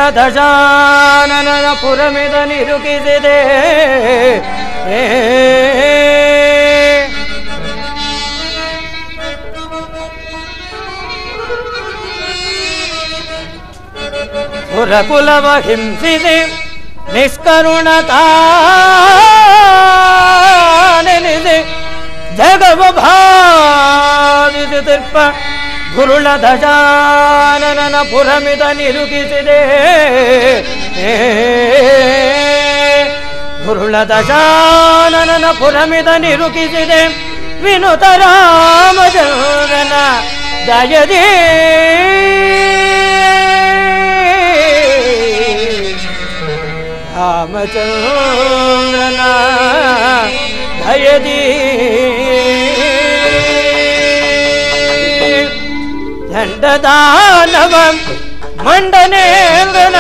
ದಶಾನನ ಪುರಮಿದ ನಿರುಗಿಸಿದೆ ಏ ಸುರಕುಲವ ಹಿಂಸಿಸಿ ನಿಷ್ಕರುಣತಾನೆನಿಸಿ ಜಗವ ಭಾವಿಸಿ ತಿರ್ಪ ಗುರುಳ ಧ್ವಜಾನನ ಪುರಮಿದ ನಿರುಗಿಸಿದೆ ಏ ಗುರುಳ ದಶಾನನ ಪುರಮಿದ ನಿರುಗಿಸಿದೆ ವಿನುತ ರಾಮಚಂದ್ರನ ದಯದೇ ರಾಮಚಂದ್ರನ ದಯದಿ ದಂಡದಾನವ ಮಂಡನೇಂದ್ರನ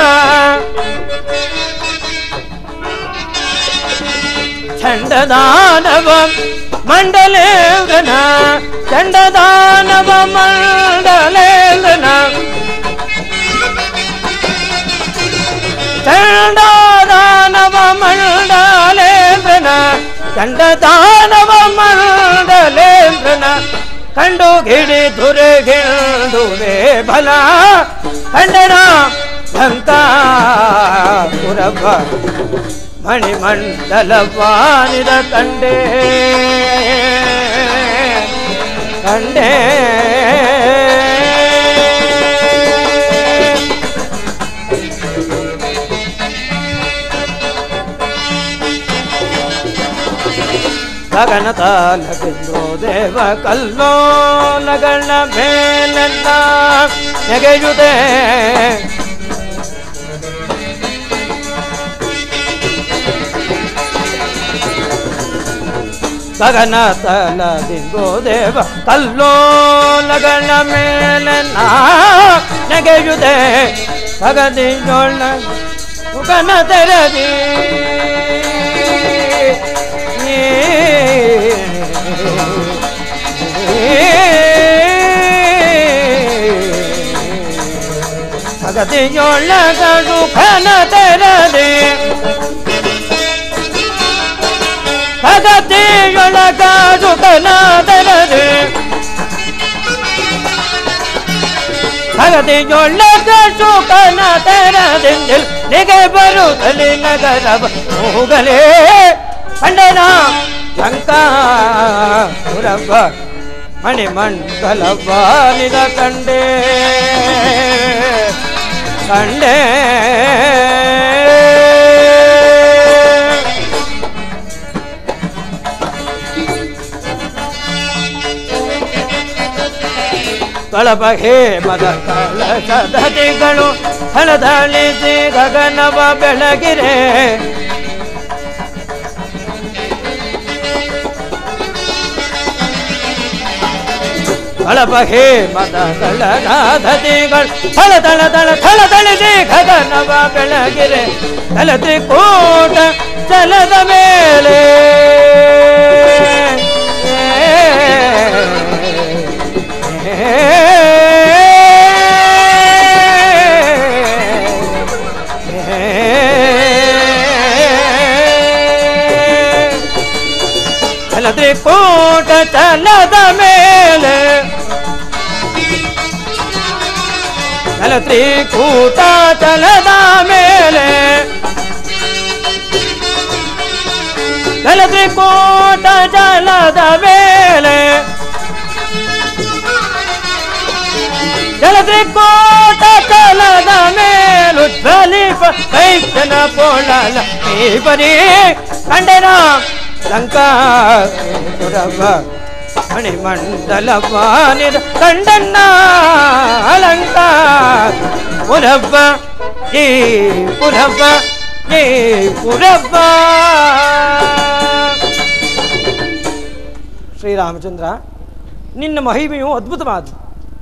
ಚಂಡದಾನವ ಮಂಡಲೇಂದ್ರನ ಚಂಡದಾನವ ಮಂಡಲೇಂದ್ರನ ಚಂಡದಾನವ ಮಂಡಲೇಂದ್ರನ ಚಂಡದಾನವ ಮಂಡಲೇಂದ್ರನ ಕಂಡು ಗಿಡಿ ದುರೆಗಿಡುವೆ ಬಲ ಕಂಡನ ಲಂಕಾ ಪುರಭ ಮಣಿಮಂಡಲವಾನಿದ ಕಂಡೇ ಕಂಡೇ ಗಗನ ತಾಲಗಿಂದು ದೇವ ಕಲ್ಲೋಲಗಳ ಮೇಲೆಲ್ಲ ನೆಗೆಯುದೆ ಗಗನ ತಲದಿಂದು ದೇವ ಕಲ್ಲೋಲಗಳ ಮೇಲೆ ನಾ ನೆಗೆಯುದೆ ಭಗದಿಯೊಳ ಮುಗನ ತೆರದಿ ಭಗದಿಯೊಳಗಡು ಖನ ತೆರದಿ ಭಗತಿಯೊಳಗಾಡು ಖನ ತೆರದಿ ಭಗತಿಯೊಳಗಡು ಖನ ತೆರದಿಂದಿಲ್ ನಿಗೆ ಬರುತ್ತಲಿ ನಗರ ಹೋಗಲೇ ಖಂಡನ ಲಂಕಾ ಪುರವ ಮಣಿಮಂಡಲವಾನಿದ ಕಂಡೇ ಕಂಡೇ ಕಳಪ ಹೇಮದ ಕಳಸದತಿಗಳು ಹಳದಳಿಸಿ ಗಗನವ ಬೆಳಗಿರೆ ಕಳಪ ಹೇಮದ ಕಳನಾದತಿಗಳು ಥಳ ತಳ ತಳ ಥಳ ತಳಿಸಿ ಗಗನವ ಬೆಳಗಿರೆ ತಲತಿ ಕೋಟ ಚಲದ ಮೇಲೆ ಚಲದ್ರಿ ಕೋಟ ಚಲದ ಮೇಲೆ ಚಲದ್ರಿ ಕೂಟ ಚಲದ ಮೇಲೆ ಚಲದ್ರಿ ಕೋಟ ಚಲದ ಮೇಲೆ ಜಲದ್ರಿ ಕೋಟ ಚಲದ ಮೇಲು ಧ್ವಲಿಪ ಕೈತನ ಪೋಳಲ ಈ ಬರೀ ಕಂಡನ ಲಂಕಾ ಪುರವ ಮಣಿಮಂಡಲವಾನಿದ ಕಂಡಣ್ಣ ಲಂಕಾ ಪುರವ್ವ ಈ ಪುರವ್ವ ಈ ಪುರವ್ವ ಶ್ರೀರಾಮಚಂದ್ರ ನಿನ್ನ ಮಹಿಮೆಯು ಅದ್ಭುತವಾದ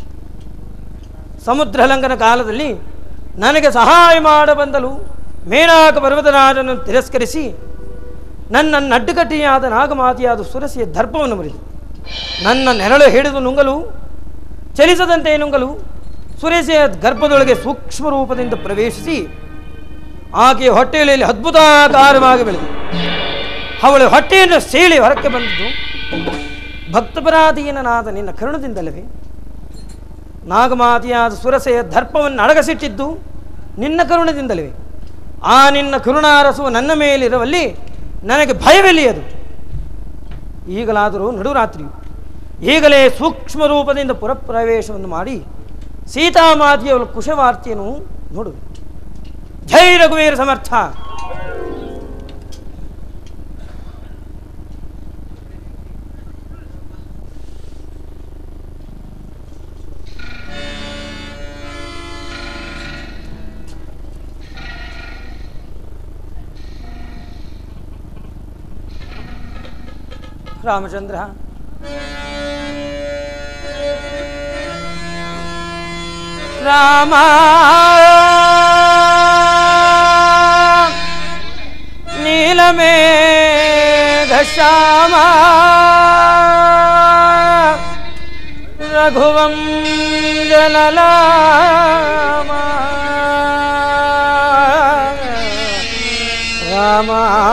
ಸಮುದ್ರ ಲಂಘನ ಕಾಲದಲ್ಲಿ ನನಗೆ ಸಹಾಯ ಮಾಡಬಂದಲು ಮೇನಾಕ ಪರ್ವತರಾಜನನ್ನು ತಿರಸ್ಕರಿಸಿ ನನ್ನ ನಡ್ಡುಗಟ್ಟಿಯಾದ ನಾಗಮಾತಿಯಾದ ಸುರಸಿಯ ದರ್ಪವನ್ನು ಮುರಿದು ನನ್ನ ನೆರಳು ಹಿಡಿದು ನುಂಗಲು ಚಲಿಸದಂತೆ ನುಂಗಲು ಸುರೇಶೆಯ ಗರ್ಭದೊಳಗೆ ಸೂಕ್ಷ್ಮ ರೂಪದಿಂದ ಪ್ರವೇಶಿಸಿ ಆಕೆಯ ಹೊಟ್ಟೆಯಲ್ಲಿ ಅದ್ಭುತಾಕಾರವಾಗಿ ಬೆಳೆದು ಅವಳ ಹೊಟ್ಟೆಯನ್ನು ಸೀಳಿ ಹೊರಕ್ಕೆ ಬಂದದ್ದು ಭಕ್ತಪರಾಧೀನನಾದ ನಿನ್ನ ಕರುಣದಿಂದಲ್ಲವೇ ನಾಗಮಾತಿಯಾದ ಸುರಸೆಯ ದರ್ಪವನ್ನು ಅಡಗಸಿಟ್ಟಿದ್ದು ನಿನ್ನ ಕರುಣದಿಂದಲವೇ ಆ ನಿನ್ನ ಕರುಣಾರಸವು ನನ್ನ ಮೇಲಿರುವಲ್ಲಿ ನನಗೆ ಭಯವೆಲ್ಲಿಯದು ಈಗಲಾದರೂ ನಡುರಾತ್ರಿಯು ಈಗಲೇ ಸೂಕ್ಷ್ಮ ರೂಪದಿಂದ ಪುರಪ್ರವೇಶವನ್ನು ಮಾಡಿ ಸೀತಾಮಾತೆಯವಳ ಕುಶವಾರ್ತೆಯನ್ನು ನೋಡು ಜೈ ರಘುವೀರ ಸಮರ್ಥ ರಾಮಚಂದ್ರ ರಾಮ ನೀಲಮೇಘ ಶ್ಯಾಮ ರಘುವಂ ಜಲಲಾಮ ರಾಮ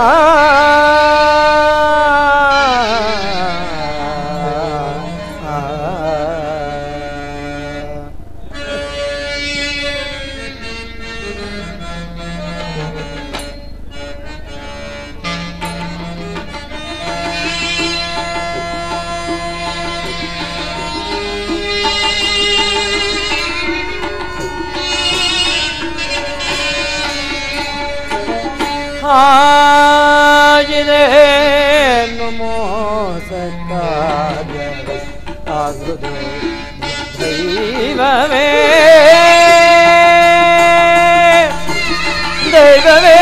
ಆಗಿದೆ ಮೋಸಕ್ಕಾಗ ಆಗುದು ದೈವವೇ ದೈವವೇ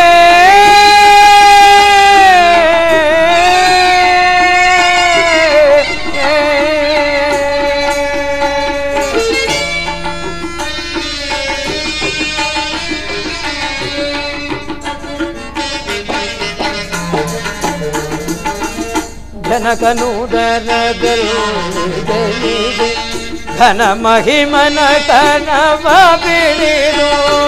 ಜನಕನೂದರದಲ್ಲಿ ಘನ ಮಹಿಮನ ಕನವ ಬಿಡಿದು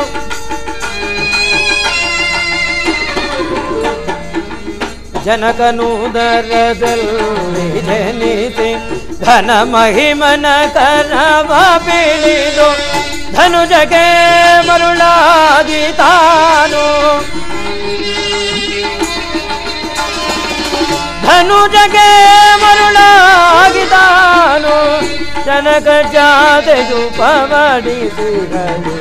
ಜನಕನೂದರದಲ್ಲಿ ಜನಿಸಿ ಘನ ಮಹಿಮನ ಕನವ ಬಿಡಿದು ಧನುಜಗೆ ಮರುಳಾದಿ ತಾನು ಧನುಜಗೆ ಮರುಳಾಗಿದಾನು ಜನಕ ಜಾತೆಯು ಪವಡಿಸಿರಲಿ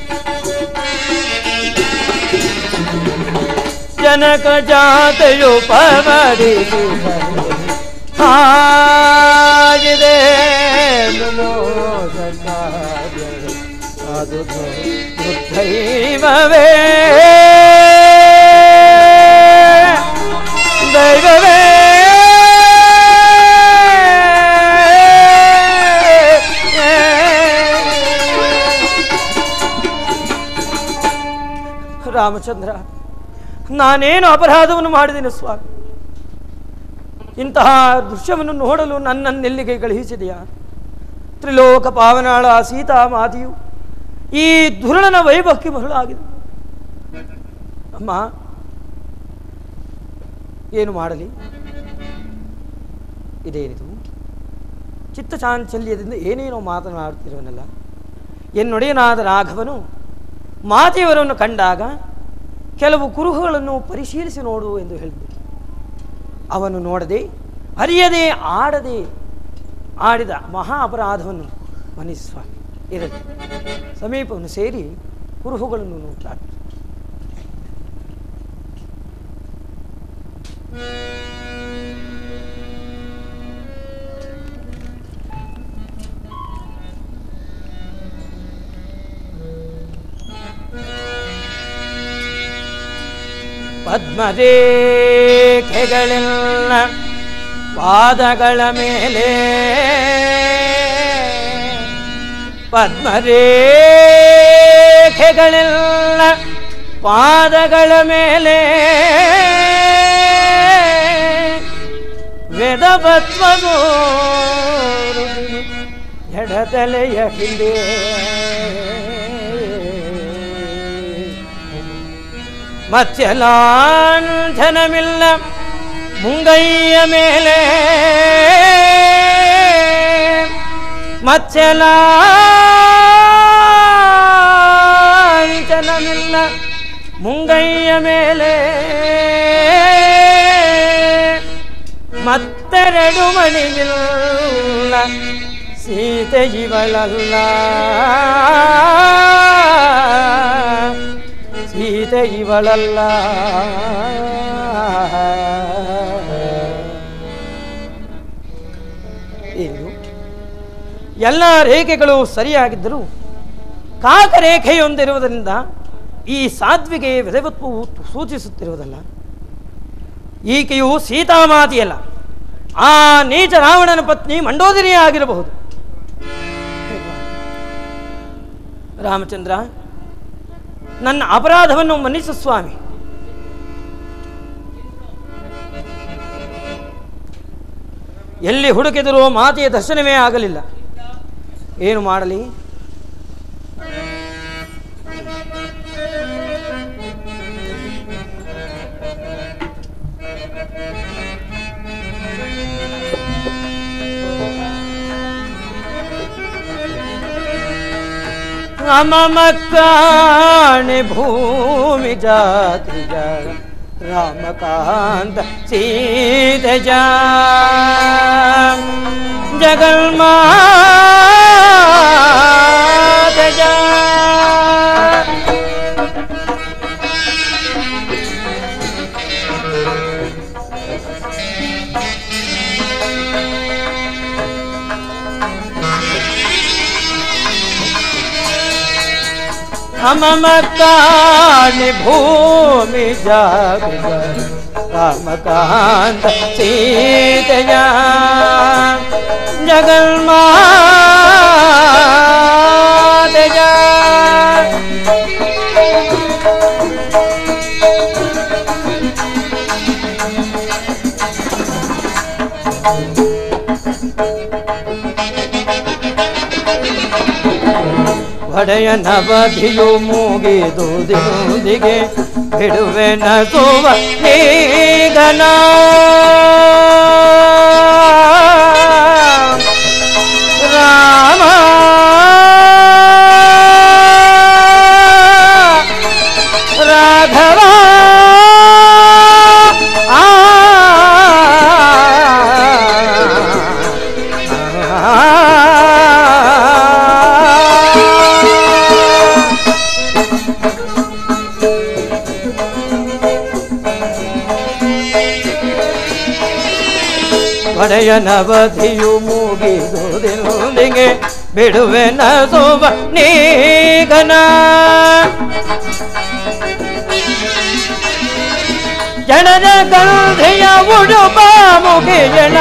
ಜನಕ ಜಾತೆಯು ಪವಡಿಸಿರಲಿ ಆಗಿದೆ ಅದು ದೈವವೇ ದೈವವೇ ರಾಮಚಂದ್ರ ನಾನೇನು ಅಪರಾಧವನ್ನು ಮಾಡಿದ್ದೇನೆ ಸ್ವಾಮಿ ಇಂತಹ ದೃಶ್ಯವನ್ನು ನೋಡಲು ನನ್ನನ್ನೆಲ್ಲಿಗೆ ಕಳುಹಿಸಿದೆಯಾ ತ್ರಿಲೋಕ ಪಾವನಾಳ ಸೀತಾ ಮಾತೆಯು ಈ ಧುರುಳನ ವೈಭವಕ್ಕೆ ಮರಳಾಗಿದೆ ಅಮ್ಮ ಏನು ಮಾಡಲಿ ಇದೇನಿದು ಚಿತ್ತ ಚಾಂಚಲ್ಯದಿಂದ ಏನೇನೋ ಮಾತನಾಡುತ್ತಿರುವನಲ್ಲ ಎನ್ನೊಡೆಯನಾದ ರಾಘವನು ಮಾತೆಯವರನ್ನು ಕಂಡಾಗ ಕೆಲವು ಕುರುಹುಗಳನ್ನು ಪರಿಶೀಲಿಸಿ ನೋಡು ಎಂದು ಹೇಳಿದ್ದರು ಅವನು ನೋಡದೆ ಅರಿಯದೆ ಆಡದೆ ಆಡಿದ ಮಹಾ ಅಪರಾಧವನ್ನು ಮನ್ನಿಸು ಸ್ವಾಮಿ ಇರಲಿ ಸಮೀಪವನ್ನು ಸೇರಿ ಕುರುಹುಗಳನ್ನು ನೋಡ್ತಾರೆ ಪದ್ಮರೇಖೆಗಳೆಲ್ಲ ಪಾದಗಳ ಮೇಲೆ ಪದ್ಮರೇಖೆಗಳೆಲ್ಲ ಪಾದಗಳ ಮೇಲೆ ವೇದವತ್ವದು ಎಡತಲೆಯ ಹಿಂದೆ ಮತ್ಸ್ಯಲಾಂಛನವಿಲ್ಲ ಮುಂಗೈಯ ಮೇಲೆ ಮತ್ಸ್ಯಲಾಂಛನವಿಲ್ಲ ಮುಂಗೈಯ ಮೇಲೆ ಮತ್ತೆರಡು ಮಣಿಗಿಲ್ಲ ಸೀತೆ ಇವಳಲ್ಲ ಸೀತೆ ಇವಳಲ್ಲ ಇದು ಎಲ್ಲ ರೇಖೆಗಳು ಸರಿಯಾಗಿದ್ದರೂ ಕಾಕರೇಖೆಯೊಂದಿರುವುದರಿಂದ ಈ ಸಾಧ್ವಿಗೆ ವಿಧವತ್ವವು ಸೂಚಿಸುತ್ತಿರುವುದಲ್ಲ ಈಕೆಯು ಸೀತಾಮಾತೆಯಲ್ಲ ಆ ನೀಚ ರಾವಣನ ಪತ್ನಿ ಮಂಡೋದರಿಯೇ ಆಗಿರಬಹುದು ರಾಮಚಂದ್ರ ನನ್ನ ಅಪರಾಧವನ್ನು ಮನ್ನಿಸು ಸ್ವಾಮಿ ಎಲ್ಲಿ ಹುಡುಕಿದರೂ ಮಾತೆಯ ದರ್ಶನವೇ ಆಗಲಿಲ್ಲ ಏನು ಮಾಡಲಿ ಮಮಕಾಣಿ ಭೂಮಿ ಜಾತಿಜ ರಾಮಕಾಂತ ಸೀತಜ ಜಗನ್ಮಾತಜ ಮಮಕಾಣಿ ಭೂಮಿ ಜಾಗ ರಾಮಕಾಂತ ಸೀತೆಯ ಜಗನ್ಮಾತೆಯ ಒಡೆಯ ನವಧಿಯು ಮುಗಿದು ದಿನೊಂದಿಗೆ ಬಿಡುವೆ ನಸುವ ನೀಗನ ರಾಮ ರಾಘವ ಆ ಒಡೆಯ ನವಧಿಯು ಮುಗಿದುದಿನೊಂದಿಗೆ ಬಿಡುವೆ ನಸುವ ನೀಗನ ಜನರ ಗಂಧೆಯ ಉಡುಪ ಮುಗಿಯಣ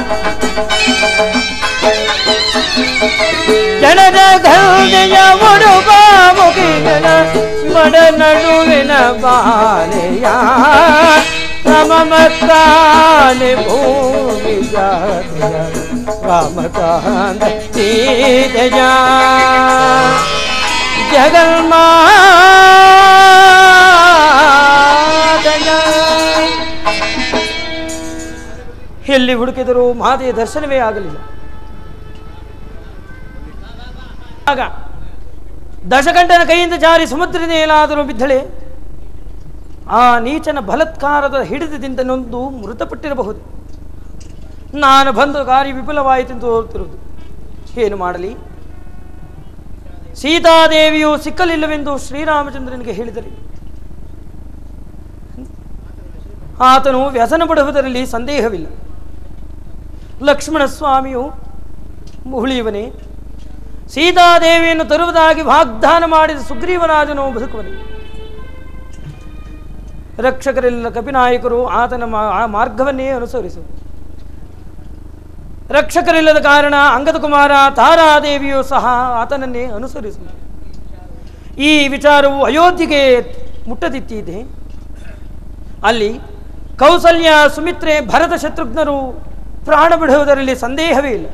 ಜನರ ಗಂಧೆಯ ಉಡುಪ ಮುಗಿಯಣ ಮಡ ನಡುವಿನ ಬಾಲೆಯ ಸಮಮಕಾನೆ ಭೂಮಿ ಜಾತಿಯ ರಾಮಕಾಂತ ಸೀತೆಯ ಜಗನ್ಮಾತಯ ಎಲ್ಲಿ ಹುಡುಕಿದರೂ ಮಾತೆಯ ದರ್ಶನವೇ ಆಗಲಿಲ್ಲ ಆಗ ದಶಕಂಠನ ಕೈಯಿಂದ ಜಾರಿ ಸಮುದ್ರದ ಏನಾದರೂ ಬಿದ್ದಳೆ ಆ ನೀಚನ ಬಲತ್ಕಾರದ ಹಿಡಿತದಿಂದ ನೊಂದು ಮೃತಪಟ್ಟಿರಬಹುದು ನಾನು ಬಂದು ಕಾರ್ಯ ವಿಫಲವಾಯಿತೆಂದು ತೋರುತ್ತಿರುವುದು ಏನು ಮಾಡಲಿ ಸೀತಾದೇವಿಯು ಸಿಕ್ಕಲಿಲ್ಲವೆಂದು ಶ್ರೀರಾಮಚಂದ್ರನಿಗೆ ಹೇಳಿದರೆ ಆತನು ವ್ಯಸನ ಪಡುವುದರಲ್ಲಿ ಸಂದೇಹವಿಲ್ಲ ಲಕ್ಷ್ಮಣ ಸ್ವಾಮಿಯು ಮುಹುಳಿಯವನೇ ಸೀತಾದೇವಿಯನ್ನು ತರುವುದಾಗಿ ವಾಗ್ದಾನ ಮಾಡಿದ ಸುಗ್ರೀವರಾಜನು ಬದುಕುವನೇ ರಕ್ಷಕರೆಲ್ಲ ಕಪಿನಾಯಕರು ಆತನ ಮಾ- ಆ ಮಾರ್ಗವನ್ನೇ ಅನುಸರಿಸು ರಕ್ಷಕರಿಲ್ಲದ ಕಾರಣ ಅಂಗದ ಕುಮಾರ ತಾರಾದೇವಿಯು ಸಹ ಆತನನ್ನೇ ಅನುಸರಿಸು ಈ ವಿಚಾರವು ಅಯೋಧ್ಯೆಗೆ ಮುಟ್ಟದಿತ್ತಿದೆ ಅಲ್ಲಿ ಕೌಸಲ್ಯ ಸುಮಿತ್ರೆ ಭರತ ಶತ್ರುಘ್ನರು ಪ್ರಾಣ ಬಿಡುವುದರಲ್ಲಿ ಸಂದೇಹವೇ ಇಲ್ಲ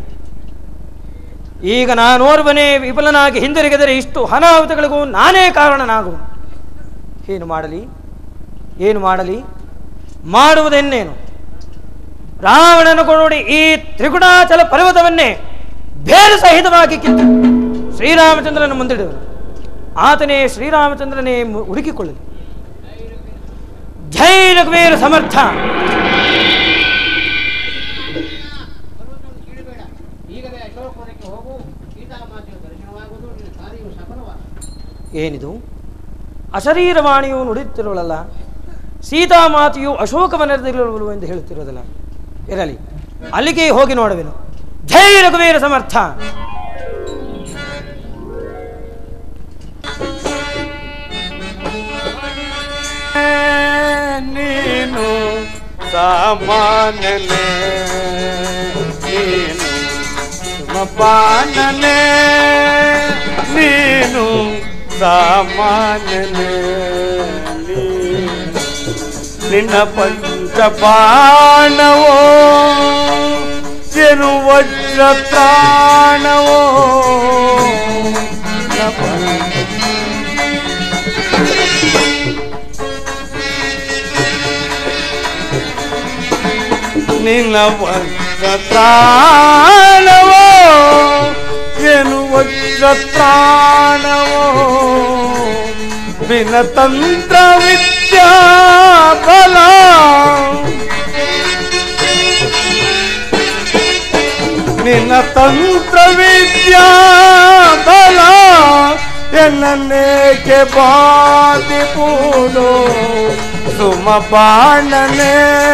ಈಗ ನಾನೋರ್ವನೇ ವಿಫಲನಾಗಿ ಹಿಂದಿರುಗಿದರೆ ಇಷ್ಟು ಅನಾಹುತಗಳಿಗೂ ನಾನೇ ಕಾರಣನಾಗುವ ಏನು ಮಾಡಲಿ ಏನು ಮಾಡಲಿ ಮಾಡುವುದೆನ್ನೇನು ರಾವಣನ ಕೊಡಿ ಈ ತ್ರಿಗುಣಾಚಲ ಪರ್ವತವನ್ನೇ ಬೇರು ಸಹಿತವಾಗಿ ಕಿತ್ತು ಶ್ರೀರಾಮಚಂದ್ರನ ಮುಂದಿಡುವನು ಆತನೇ ಶ್ರೀರಾಮಚಂದ್ರನೇ ಮು- ಹುಡುಕಿಕೊಳ್ಳಲಿ ಜೈ ರಘುವೀರ ಸಮರ್ಥ ಪರ್ವತವನ್ನು ಕೀಳಬೇಡ ಈಗಲೇ ಅಶೋಕವನಕ್ಕೆ ಹೋಗು ಸೀತಾಮಾತೆಯ ದರ್ಶನವಾಗುವುದು ನಿನ್ನ ಕಾರ್ಯವು ಸಫಲವಾದ ಏನಿದು ಅಶರೀರವಾಣಿಯು ನುಡಿಯುತ್ತಿರುವಳಲ್ಲ ಸೀತಾಮಾತೆಯು ಅಶೋಕವನದಲ್ಲಿರುವಳು ಎಂದು ಹೇಳುತ್ತಿರುವುದಲ್ಲ ಇರಲಿ ಅಲ್ಲಿಗೆ ಹೋಗಿ ನೋಡುವೆನು ಜೈ ರಘುವೀರ ಸಮರ್ಥ ನೀನು ಸಾಮಾನ್ಯನೇ ನೀನು ಸುಮಪಾನನೇ ನೀನು ಸಾಮಾನ್ಯನೇ ನೀನು ನಿನ್ನ ಪಂಚಬಾಣವೋ ಏನು ವಜ್ರ ಪ್ರಾಣವೋ ನಿನ್ನ ಪಂಚ ನಿನ್ನ ವಜ್ರತ್ರಾಣವೋ ಏನು ವಜ್ರತ್ರಾಣವೋ ಬಿನ ತಂತ್ರ ವಿದ್ಯಾ ಬಲ ನಿನ್ನ ತಂತ್ರ ವಿದ್ಯಾ ಬಲ ಎನ್ನನೇಕೆ ಬಾದಿಪುಡು ಸುಮ ಬಾಣನೆ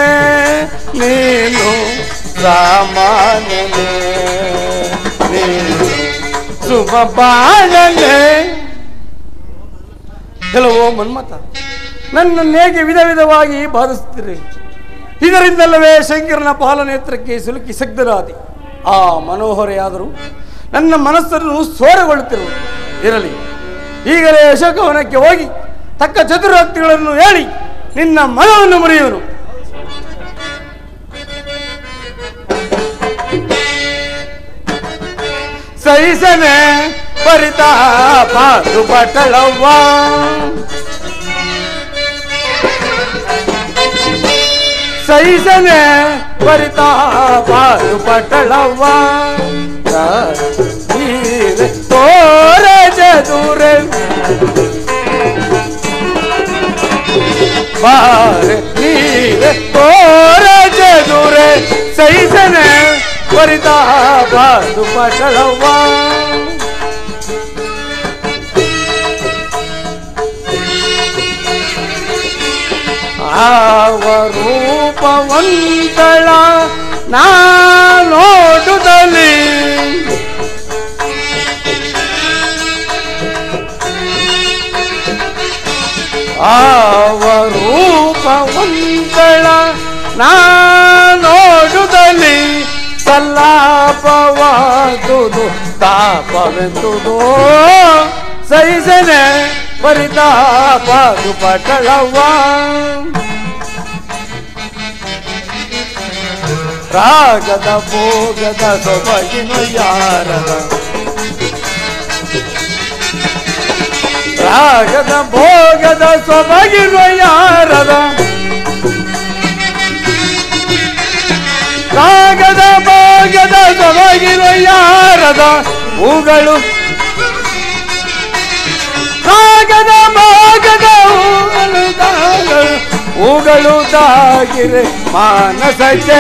ನೀನು ಸಾಮಾನ್ಯನೇ ನೀನು ಸುಮ ಬಾಣನೆ ಕೆಲವು ಮನ್ಮತ ನನ್ನನ್ನೇಕೆ ವಿಧ ವಿಧವಾಗಿ ಬಾಧಿಸುತ್ತೀರಿ ಇದರಿಂದಲ್ಲವೇ ಶಂಕರನ ಪಾಲನೇತ್ರಕ್ಕೆ ಸಿಲುಕಿ ಸಗ್ಧರಾದಿ ಆ ಮನೋಹರೆಯಾದರೂ ನನ್ನ ಮನಸ್ಸನ್ನು ಸೋರಗೊಳ್ಳುತ್ತಿರುವ ಇರಲಿ ಈಗಲೇ ಅಶೋಕವನಕ್ಕೆ ಹೋಗಿ ತಕ್ಕ ಚತುರಾಕ್ತಿಗಳನ್ನು ಹೇಳಿ ನಿನ್ನ ಮನವನ್ನು ಮುರಿಯುವನು ಸಹಿಸನೆ ಪರಿತಾಪ ದುಪಟಳವ್ವ ಸೈಸನೆ ಪರಿತಾಪಾರು ಪಟಳವ್ವ ತೋರ ಚದುರೆ ಬಾರ ನೀರೆ ತೋರ ಚದುರೆ ಸೈಸನೆ ಪರಿತಾಪಾರು ಪಟಳವ್ವ ಆವರೂಪವಂತಳ ನಾ ನೋಡುತ್ತಲೇ ಆವರೂಪವಂತಳ ನಾ ನೋಡುತ್ತಲೇ ಸಲ್ಲಾಪವಾದುದು ತಾಪವೆಂದುದು ಸಹಿಸನೆ ಪರಿತಾಪದು ಪಟಳವ್ವ ರಾಗದ ಭೋಗದ ಸೊಬಗಿನ ಯಾರದ ರಾಗದ ಭೋಗದ ಸೊಬಗಿನ ಯಾರದ ರಾಗದ ಭೋಗದ ಸೊಬಗಿನ ಯಾರದ ಹೂಗಳು ರಾಗದ ಭಾಗದ ಹೂಗಳು ದಾಗಳು ಹೂಗಳು ದಾಗಿರೆ ಮಾನಸಕ್ಕೆ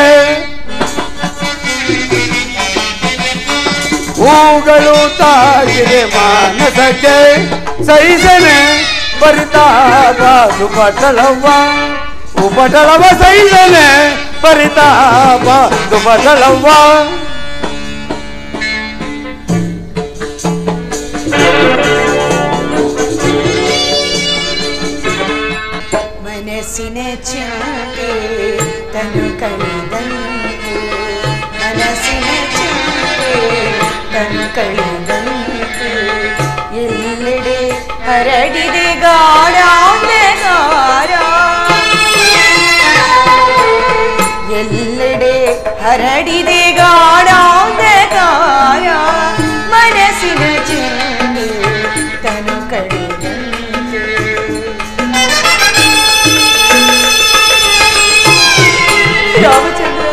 ಹೂಗಳು ತಾಗಿರೆ ಮಾನಸಕ್ಕೆ ಸೈಸನೆ ಪರಿತಾಪ ದುಪಟಳವ್ವ ಉಪಟಳವ ಸೈಸನೆ ಪರಿತಾಪ ದುಪಟಳವ್ವ ಮನಸ್ಸಿನ ಚಿಂತೆ ತನು ಕಳೆದಂತೆ ಮನಸ್ಸಿನ ಚಿಂತೆ ತನು ಕಳೆದಂತೆ ಎಲ್ಲೆಡೆ ಹರಡಿದೆ ಗಾಢ ಅಂಧಕಾರ ಎಲ್ಲೆಡೆ ಹರಡಿದೆ ಗಾಢ ಅಂಧಕಾರ ಮನಸ್ಸಿನ ಚಿಂತೆ ತನು ಕಳೆದಂತೆ ರಾಮಚಂದ್ರ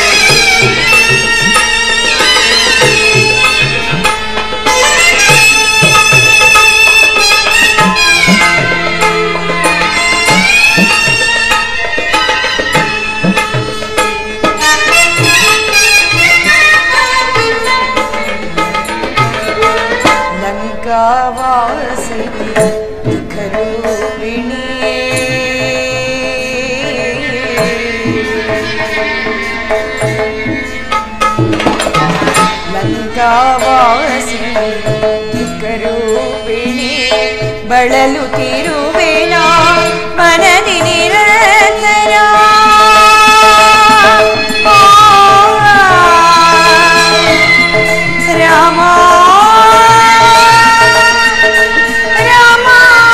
ಲಂಕಾವಾಸಿನಿ ದುಃಖರೂಪಿಣಿ ಲಂಕಾವಾಸಿನಿ ದುಃಖರೂಪಿಣಿ ಬಳಲುತ್ತಿರುವೆನ ಮನದಿ ನಿರಂತರ ರಾಮ ರಾಮ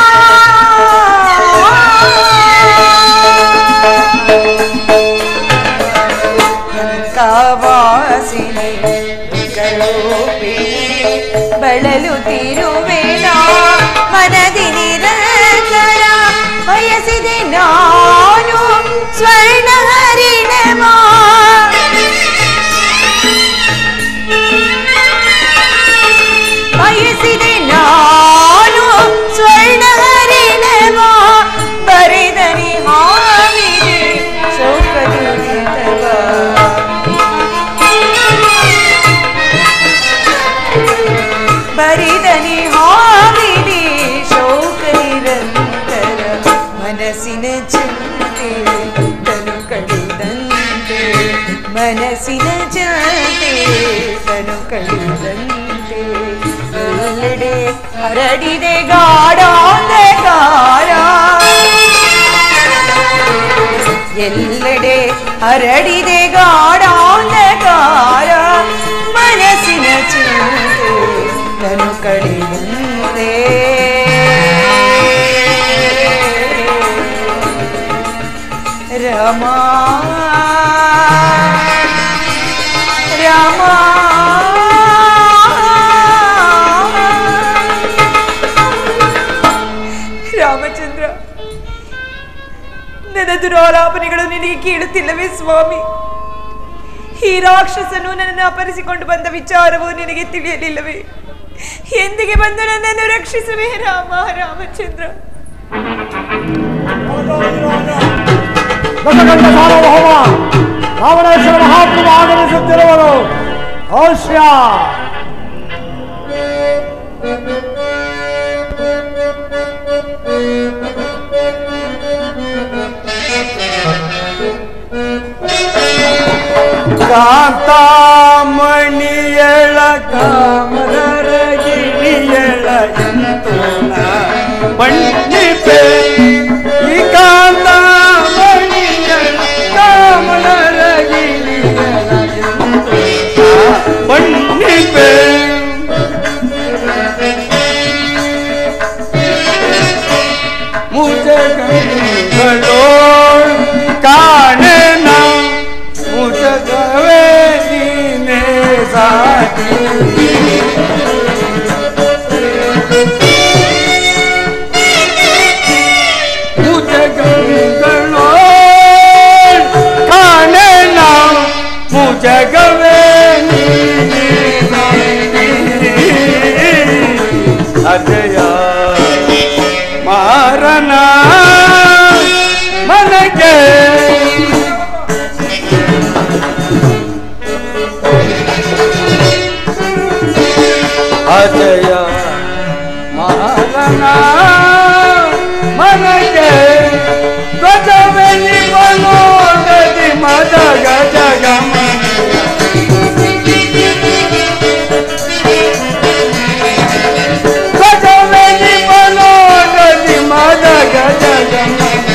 ಲಂಕಾವಾಸಿನಿ ಕರೋಪಿಣಿ ಬಳಲುತ್ತಿರುವೆನ ಮನದಿ ನಿರಂತರ ಬಯಸಿದೆ ನಾನು ಸ್ವರ್ಣ ಹರಿಣಮಾ ಬಯಸಿದೆ ನಾನು ಸ್ವರ್ಣ ಹರಿಣವ ಬರೆದರಿ ಹಾವಿದೆ ಶೋಕದುರಿತವ ಬರಿದನಿ ಹಾವಿದೆ ಶೋಕ ನಿರಂತರ ಮನಸ್ಸಿನ ಚಿಂತೆ ತನು ಕಡಿದಂತೆ ಮನಸ್ಸಿನ ಚಿಂತೆ ತನು ಕಡಿದಂತೆ ಎಲ್ಲೆಡೆ ಹರಡಿದೆ ಗಾಢಾಂಧಕಾರ ಎಲ್ಲೆಡೆ ಹರಡಿದೆ ಗಾಢಾಂಧಕಾರ ಮನಸ್ಸಿನ ಚಿಂತೆ ತನು ಕಳೆದಂತೆ ರಮ ರಾಮ ರಾಮಚಂದ್ರ ನನ್ನ ದುರಾಲಾಪನೆಗಳು ನಿನಗೆ ಕೇಳುತ್ತಿಲ್ಲವೇ ಸ್ವಾಮಿ ಈ ರಾಕ್ಷಸನು ನನ್ನನ್ನು ಅಪರಿಸಿಕೊಂಡು ಬಂದ ವಿಚಾರವು ನಿನಗೆ ತಿಳಿಯಲಿಲ್ಲವೇ ಎಂದಿಗೆ ಬಂದು ನನ್ನನ್ನು ರಕ್ಷಿಸುವೆ ರಾಮ ರಾಮಚಂದ್ರ ದಶಗಂಡ ಸಾರ್ವಭೌಮ ರಾವಣೇಶ್ವರ ಮಹಾಪ್ರಭು ಆಗಮಿಸುತ್ತಿರುವರು ಅವಶ್ಯ ಕಾಂತಾಮಣಿಯಳ ಕಾಮದರ ಗಿಣಿಯಳ ಎಂತೋಣ ಬಣ್ಣಿಪೆ ಈ ಕಾಂತಾಮಣಿಯಳ ಕಾಮದರ ಗಿಣಿಯಳ ಎಂತೋಣ ಬಣ್ಣಿಪೆ ಮುಜಗಳೋ ಕಾಣೆನ ಮುಜಗವೇ ನೀನೆ ಸಾಟಿ ಮುಜಗಳೋ ಕಾಣೆನ ಮುಜಗವೇ ನೀನೆ ಸಾಟಿ ಅಜಯ ಮಾರನ ಮನಗೆ ಅಜಯ ಮಾರನ ಮನಗೆ ಧ್ವಜವೆಲಿ ಮನೋಗದಿ ಮದ ಗಜ ಗಮ ಧ್ವಜವೆಲಿ ಮನೋಗದಿ ಮದ ಗಜ ಗಮ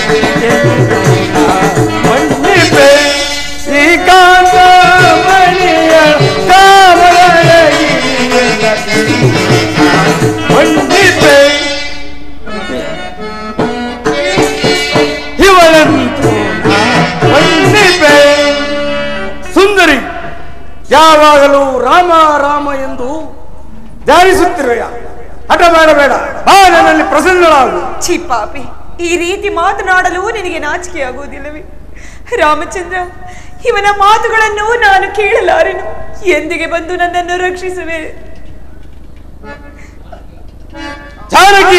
ಮಣ್ಣಿಪೆ ಶ್ರೀಕಾಂತ ಮಣಿಯ ಕಾಮರ ಮಣ್ಣಿಪೆ ಇವಳಂತೂ ಮಣ್ಣಿಪೆ ಸುಂದರಿ ಯಾವಾಗಲೂ ರಾಮ ರಾಮ ಎಂದು ಧ್ಯಾನಿಸುತ್ತಿರುವೆಯ ಹಠ ಬೇಡ ಬೇಡ ಬಾ ನನ್ನಲ್ಲಿ ಪ್ರಸನ್ನಳಾಗು ಛೀ ಪಾಪಿ ಈ ರೀತಿ ಮಾತನಾಡಲು ನಿನಗೆ ನಾಚಿಕೆ ಆಗುವುದಿಲ್ಲವೇ ರಾಮಚಂದ್ರ ಇವನ ಮಾತುಗಳನ್ನು ನಾನು ಕೇಳಲಾರೆನು ಎಂದಿಗೆ ಬಂದು ನನ್ನನ್ನು ರಕ್ಷಿಸುವೆ ಜಾನಕಿ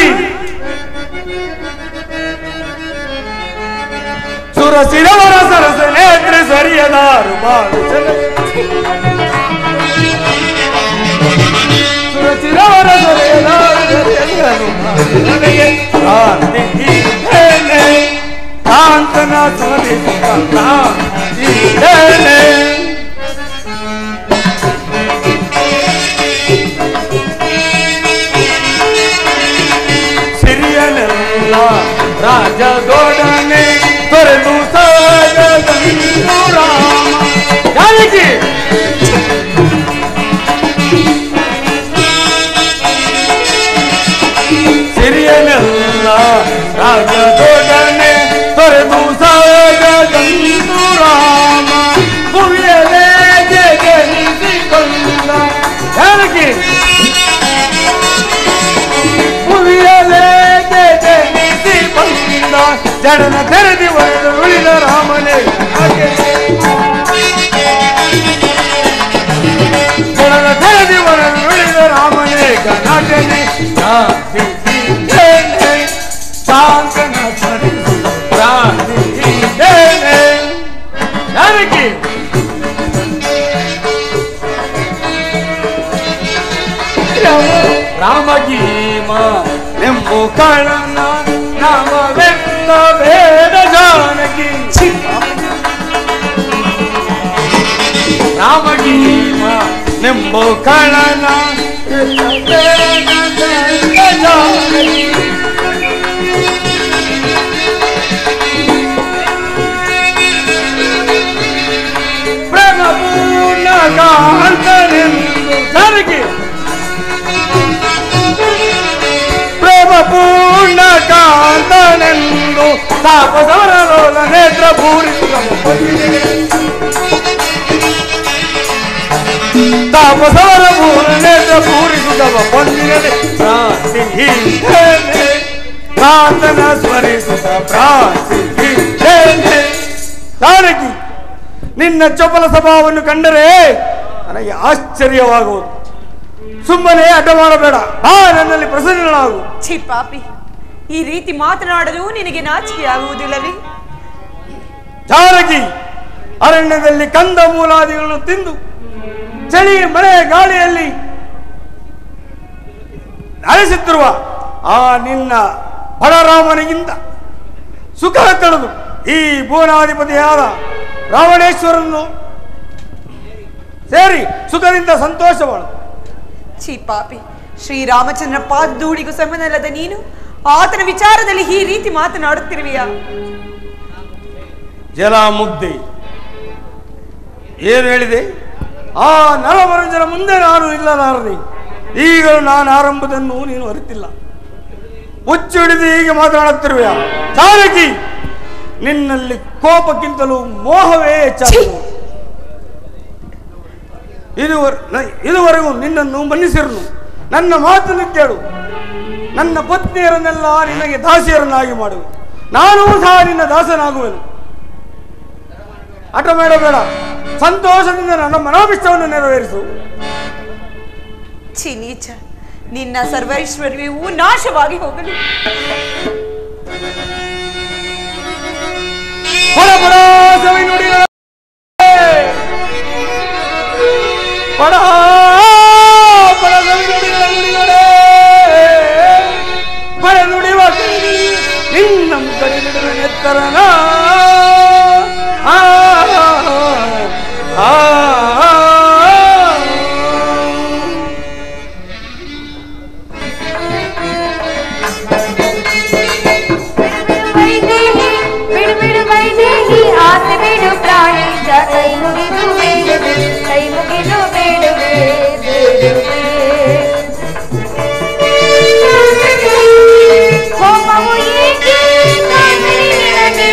ಸುರಸಿರವರ ಸರಸ ನೇತ್ರ ಸರಿಯದಾರು ಬಾಳು ಸುರಸಿರವರ ಸರಿಯದಾರು ಸರಿಯದಾರು ಬಾಳು ನನಗೆ ಕ್ರಾಂತಿ ಇದ್ದೇನೆ. ಕಾಂತನ ಸ್ಮರಿಸುತ್ತ ಕ್ರಾಂತಿ ಇದ್ದೇನೆ. ಸಿರಿಯನೆಲ್ಲ ರಾಜದೊಡನೆ ತೊರೆದು ಸಾಗದಂದು ರಾಮ ಜಾನಕಿ ಸಿರಿಯನೆಲ್ಲ ರಾಜದೊಡನೆ ತೊರೆದು ಸಾಗದಂದು ರಾಮ ಭುವಿಯಲೇ ಜನಿಸಿಕೊಂಡ ಜಾನಕಿ ಭುವಿಯಲೇ ಜನಿಸಿ ಬಂದ ಜಡನ ತೆರೆದಿ ಒಡೆದು ಉಳಿದ ರಾಮನೇ ಹಾಗೆ ಜಡನ ತೆರೆದಿ ಒಡೆದು ಉಳಿದ ರಾಮನೇ ಗಣಾಟನೆ ಶಾಂತಿಸಿದ್ದೇನೆ ಶಾಂತನ ಸ್ಮರಿಸುತ್ತ ಪ್ರಾರ್ಥಿಸಿದ್ದೇನೆ ಜಾನಕಿ ರಾಮಗೀಮ ಎಂಬು ಕಳನ ನಾಮವೆಂದ ಬೇಡ ಜಾನಕಿ ರಾಮಗೀಮ ನೆಂಬು ಕಳನ ಬೇಡ ಜಾನಕಿ ಪ್ರೇಮ ಪೂರ್ಣ ಕಾಂತನೆಂದು ಜಾನಕಿ ಪ್ರೇಮ ಪೂರ್ಣ ಕಾಂತನೆಂದು ತಾಪಸವರ ಲೋಲ ನೇತ್ರ ಪೂರಿಸುವ ತಾಪಸವರ ಪೂರ್ಣ ನೇತ್ರ ಪೂರಿಸುತ್ತವ ಬಂದಿರದೆ ಭ್ರಾಂತಿ ಹೀಗೇನೆ ಕಾಂತನ ಸ್ಮರಿಸುತ್ತ ಭ್ರಾಂತಿ ಹೀಗೇನೆ ಜಾನಕಿ ನಿನ್ನ ಚಪಲ ಸ್ವಭಾವವನ್ನು ಕಂಡರೆ ನನಗೆ ಆಶ್ಚರ್ಯವಾಗುವುದು ಸುಮ್ಮನೆ ಅಡ್ಡ ಮಾಡಬೇಡ ಬಾ ನನ್ನಲ್ಲಿ ಪ್ರಸನ್ನಳಾಗು ಛೀ ಪಾಪಿ ಈ ರೀತಿ ಮಾತನಾಡಲು ನಿನಗೆ ನಾಚಿಕೆ ಆಗುವುದಿಲ್ಲವೇ ಜಾನಕಿ ಅರಣ್ಯದಲ್ಲಿ ಕಂದ ಮೂಲಾದಿಗಳನ್ನು ತಿಂದು ಚಳಿ ಮಳೆ ಗಾಳಿಯಲ್ಲಿ ಅಲೆಸುತ್ತಿರುವ ಆ ನಿನ್ನ ಬಲರಾಮನಿಗಿಂತ ಸುಖ ತಳೆದು ಈ ಭುವನಾಧಿಪತಿಯಾದ ರಾವಣೇಶ್ವರನ್ನು ಸೇರಿ ಸುಖದಿಂದ ಸಂತೋಷವಾಳು ಛೀ ಪಾಪಿ ಶ್ರೀರಾಮಚಂದ್ರ ಪಾದಧೂಳಿಗೂ ಸಮನಲ್ಲದ ನೀನು ಆತನ ವಿಚಾರದಲ್ಲಿ ಈ ರೀತಿ ಮಾತನಾಡುತ್ತಿರುವೆಯಾ ಜಲ ಮುಗ್ಧೆ ಏನು ಹೇಳಿದೆ ಆ ನಲವರಂಜನ ಮುಂದೆ ನಾನು ಇಲ್ಲಲಾರದೆ ಈಗಲೂ ನಾನು ಆರಂಭದನ್ನು ನೀನು ಅರಿತಿಲ್ಲ ಹುಚ್ಚು ಹಿಡಿದು ಹೀಗೆ ಮಾತನಾಡುತ್ತಿರುವೆಯ ಚಾಲಕಿ ನಿನ್ನಲ್ಲಿ ಕೋಪಕ್ಕಿಂತಲೂ ಮೋಹವೇ ಹೆಚ್ಚಾಗಿದೆ ಇದುವರೆ ನ- ಇದುವರೆಗೂ ನಿನ್ನನ್ನು ಮನ್ನಿಸಿರನು ನನ್ನ ಮಾತನ್ನು ಕೇಳು ನನ್ನ ಪತ್ನಿಯರನ್ನೆಲ್ಲ ನಿನಗೆ ದಾಸಿಯರನ್ನಾಗಿ ಮಾಡುವೆ ನಾನೂ ಸಹ ನಿನ್ನ ದಾಸನಾಗುವೆನು ಹಠ ಮಾಡಬೇಡ ಸಂತೋಷದಿಂದ ನನ್ನ ಮನೋಭಿಷ್ಟವನ್ನು ನೆರವೇರಿಸು ಛೀ ನೀಚ ನಿನ್ನ ಸರ್ವೈಶ್ವರ್ಯವು ನಾಶವಾಗಿ ಹೋಗಲಿ ಬಡ ಬಡ ಸವಿ ನುಡಿಗಳ ಬಡ ಬಡ ಸವಿ ನುಡಿಗಳ ನುಡಿಗಳೇ ಬಡ ನುಡಿವ ನಿನ್ನಂ ಕಡೆ ನುಡಿದ ನೆತ್ತರನ ಆ, ಆ, ಆ, ವೈದೇಹಿ ಬಿಡು ಬಿಡು ವೈದೇಹಿ ಆಸೆ ಬಿಡು ಪ್ರಾಣಿ ಜ ಕೈ ಮುಗಿದು ಬೇಡುವೆ ಕೈ ಮುಗಿದು ಬೇಡುವೆ ಬೇಡುವೆ ಕೋಪವು ಏಕೆ ಕಾದರಿ ನಿನಗೆ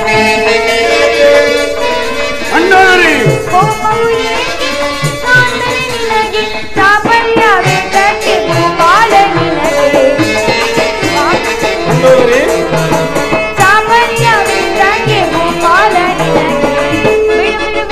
ಅಣ್ಣಾರಿ ಕೋಪವು ಏಕೆ ಕಾದರಿ ನಿನಗೆ ಚಾಪಲ್ಯವೇ ಗಟ್ಟಿ ಗೋಪಾಲ ನಿನಗೆ ಅಣ್ಣಾರಿ ಸಾಮರ್ಯವೇ ತಂಗೆ ಗೋಪಾಲ ನಿನಗೆ ಬಿಡು ಬಿಡು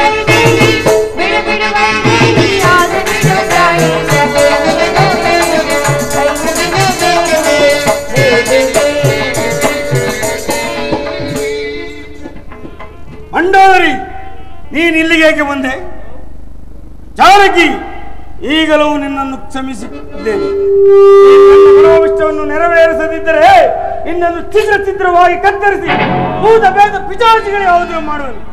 ಇಲ್ಲಿಗೇಕೆ ಬಂದೆ ಜಾನಕಿ ಈಗಲೂ ನಿನ್ನನ್ನು ಕ್ಷಮಿಸಿದ್ದೇನೆ ಈ ನನ್ನ ಮನೋವಿಷ್ಟವನ್ನು ನೆರವೇರಿಸದಿದ್ದರೆ ನಿನ್ನನ್ನು ಛಿದ್ರ ಛಿದ್ರವಾಗಿ ಕತ್ತರಿಸಿ ಭೂತ ಭೇದ ಪಿಚಾಚಿಗಳು ಯಾವುದೇ ಮಾಡುವನು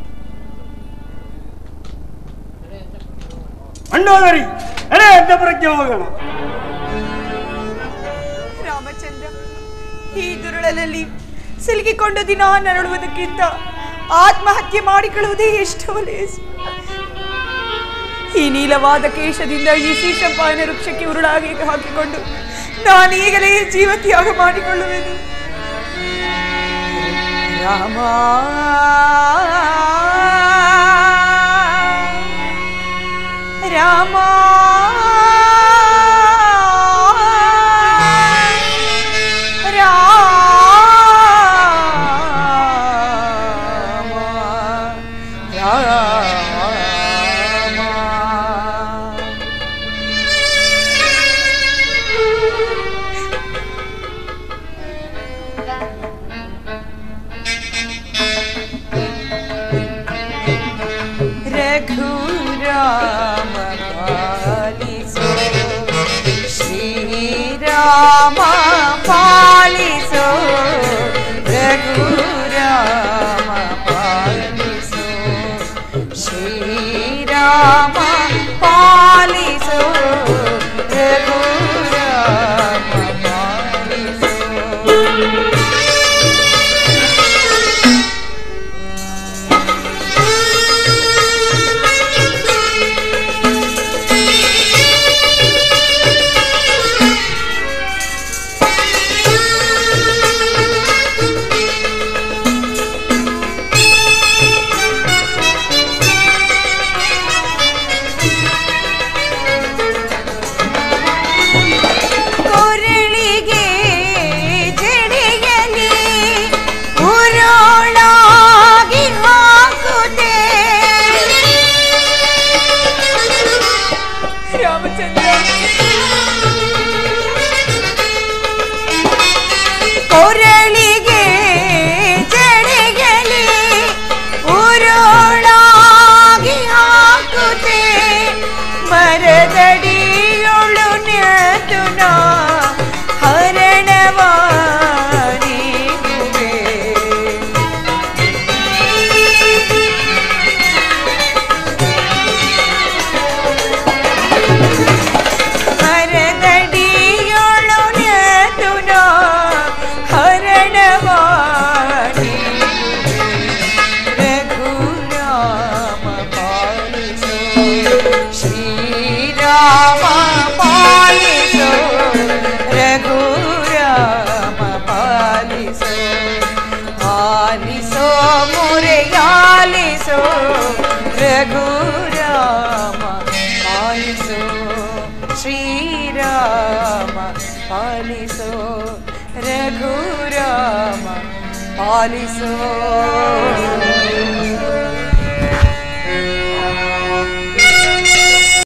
ಮಂಡೋದರಿ ಎಡೆ ಅಡ್ಡಪುರಕ್ಕೆ ಹೋಗೋಣ ರಾಮಚಂದ್ರ ಈ ದುರುಳನಲ್ಲಿ ಸಿಲುಕಿಕೊಂಡು ದಿನ ನರಳುವುದಕ್ಕಿಂತ ಆತ್ಮಹತ್ಯೆ ಮಾಡಿಕೊಳ್ಳುವುದೇ ಎಷ್ಟೋ ಲೇಸು ಈ ನೀಲವಾದ ಕೇಶದಿಂದ ಈ ಶೀಶಪಾಯನ ವೃಕ್ಷಕ್ಕೆ ಉರುಳಾಗಿ ಹಾಕಿಕೊಂಡು ನಾನೀಗಲೇ ಜೀವತ್ಯಾಗ ಮಾಡಿಕೊಳ್ಳುವೆನು ರಾಮ ರಾಮ ರಾಮ ರಾಮ ರಘುರಾಮ ಪಾಲಿಸೋ ಶ್ರೀರಾಮ ಪಾಲಿಸೋ ರಘುರಾಮ ಪಾಲಿಸೋ ಶ್ರೀರಾಮ ಪಾಲಿಸೋ ರಘುರಾಮ ಪಾಲಿಸೋ ಕೊರಳಿಗೆ ಜಡಿಯಲಿ ಉರುಳಾಗಿ ಹಾಕುತ್ತೆ ರಾಮಚಂದ್ರ ಕೊರಳಿಗೆ ಜಡಿಯಲಿ ಉರುಳಾಗಿ ಹಾಕುತ್ತೆ ಮರದಡಿಯೊಳು ನ್ಯಾತುನ ಹರಣವಾನಿಗುವೆ ಮರದಡಿಯೊಳು ನ್ಯಾತುನ ಹರಣವಾನಿಗುವೆ ರಘುರಾಮ ಪಾಲಿಸೋ ಶ್ರೀರಾಮ ಪಾಲಿಸೋ ರಘುರಾಮ ಪಾಲಿಸೋ ಆಲಿಸೋ ಮುರೆಯಾಲಿಸೋ ರಘುರಾಮ ಪಾಲಿಸೋ ಶ್ರೀರಾಮ ಪಾಲಿಸೋ ರಘುರಾಮ ಪಾಲಿಸೋ